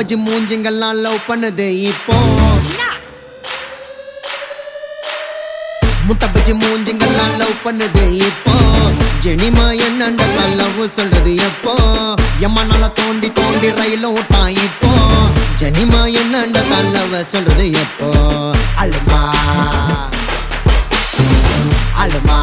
Bajji மூஞ்சிங்கெல்லாம் love பண்ணுது இப்போ முட்டை பஜ்ஜி மூஞ்சிங்கெல்லாம் லவ் பண்ணுது இப்போ ஜெனிமா என்னண்ட லவ் சொல்றது எப்போ எம்மா நல்லா தோண்டி தோண்டி ரயில விட்டான் இப்போ ஜெனிமா என்னண்ட லவ் சொல்றது எப்போ அழுமா அழுமா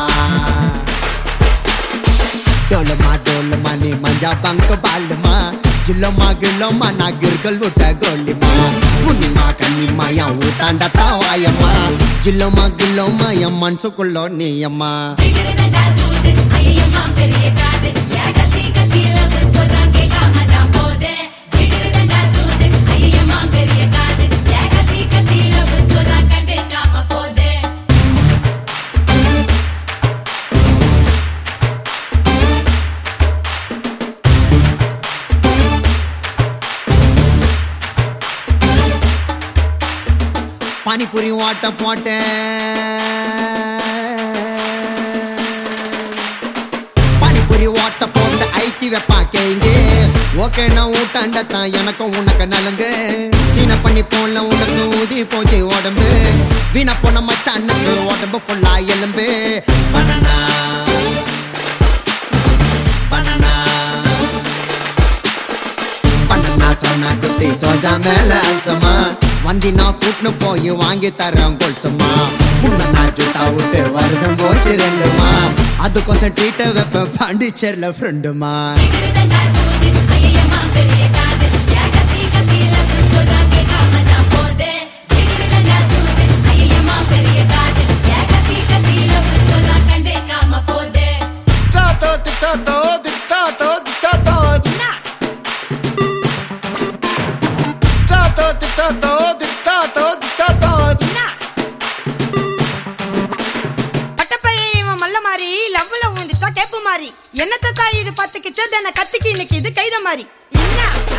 டோலமா டோலமா நீ மஞ்சா பங்க பாலுமா ஜில்லமா கில்லமா நான் கிர்கள் விட்ட கோலிமா முன்னிமா கண்ணிமா என் ஊட்டாண்ட தாவாயம்மா ஜில்லமா கில்லமா என் மனசுக்குள்ளோ நீயம்மா ஜிகிருதண்டா தூது, ஐயையம்மா பெரிய காது. ஏன் கத்தி கத்தி love சொல்றான் கேட்காம தான் போதே. ஜிகிருதண்டா தூது, ஐயையம்மா பெரிய காது. ஏன் கத்தி கத்தி love சொல்றான் கண்டுக்காம போதே. பானிபூரி ஓட்ட போட்டேன் பானிபூரி ஓட்ட போட்டு ஐத்தி வைப்பான் கேங்க ஓகே நான் ஊட்டாண்டத்தான் எனக்கும் உனக்கு நலங்கு சீன பண்ணி போல உனக்கு ஊதி போச்சு உடம்பு வீணா போன மச்சானுக்கு உடம்பு ஃபுல்லா எலும்பு பனானா பனானா பண்ணா சொன்னா குத்தி சோஜா மேல அல்சமா வந்தி நான் கூட்டுன்னு போய் வாங்கி தரேன் கொல்சமா உன்னை நான் ஜூட்டா விட்டு வருஷம் போச்சு ரெண்டுமா அதுக்கோசம் ட்ரீட்டை வைப்பேன் பாண்டிச்சேரியில் ஃப்ரெண்டுமா ஜிகிருதண்டா தூது, ஐயையம்மா பெரிய காது. ஏன் கத்தி கத்தி love சொல்றான் கேட்காம தான் போதே. ஜிகிருதண்டா தூது, ஐயையம்மா பெரிய காது. ஏன் கத்தி கத்தி love சொல்றான் கண்டுக்காம போதே. Dictato, dictato, dictato, dictato. Dictato, dictato, dictato, dictato. பட்டப்பையன் இவன் மல்ல மாறி லவ்ல ஊந்துட்டா கேப்பு மாறி என்னத்த தாய் இது பத்துக்கிச்சு தென்ன கத்திக்கு இன்னைக்கு இது கைத மாறி என்ன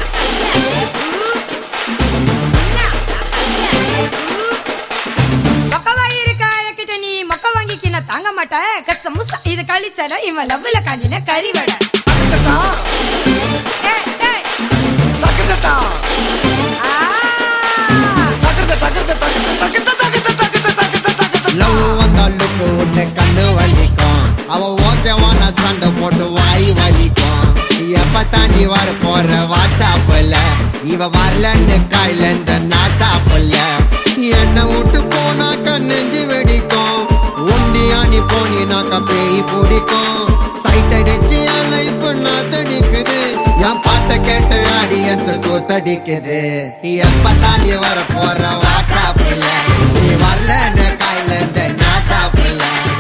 மொக்கவாய் இருக்க கிட்ட நீ மொக்க வாங்கிக்கு நான் தாங்க மாட்டேன் கச முச இது கழிச்சட இவன் லவ்ல காஞ்சின கறி வடை Takatata, ஏய், ஏய், takatata. ஆ. Takata, takata, takata, takata, takata, takata, takata, takata. Love வந்தாலுக்கு விட்டு கண்ணு வலிக்கும் அவ ஓகேவான சண்டை போட்டு வாய் வலிக்கும் எப்ப தாண்டி வர போற வாட்சாப்புல இவ வரலன்னு காயில இந்த நான் சாப்பிடல என்ன விட்டு போனாக்க நெஞ்சு வெடிக்கும் உண்டியா நீ போனினாக்க பேய் பிடிக்கும் சைட் அடிச்சு என் லைஃப் நான் தடிக்குது என் பாட்டை கேட்டு ஆடியன்ஸ் கூத்தடிக்குது எப்ப தாண்டி வர போற வாட்ஸ்அப்ல நீ வரலன்னு காயில இந்த நான் சாப்பிடல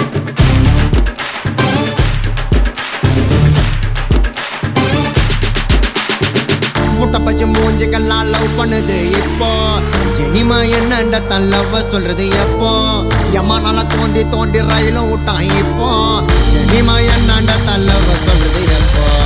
முட்டை பச்சை மூஞ்சிக்கெல்லாம் லவ் பண்ணுது இப்போ ஜெனிமா என்னண்ட தன் லவ் சொல்றது எப்போ எம்மா நல்லா தோண்டி தோண்டி ரயிலும் விட்டான் இப்போ ஜெனிமா என்னண்ட தன் லவ் சொல்றது எப்போ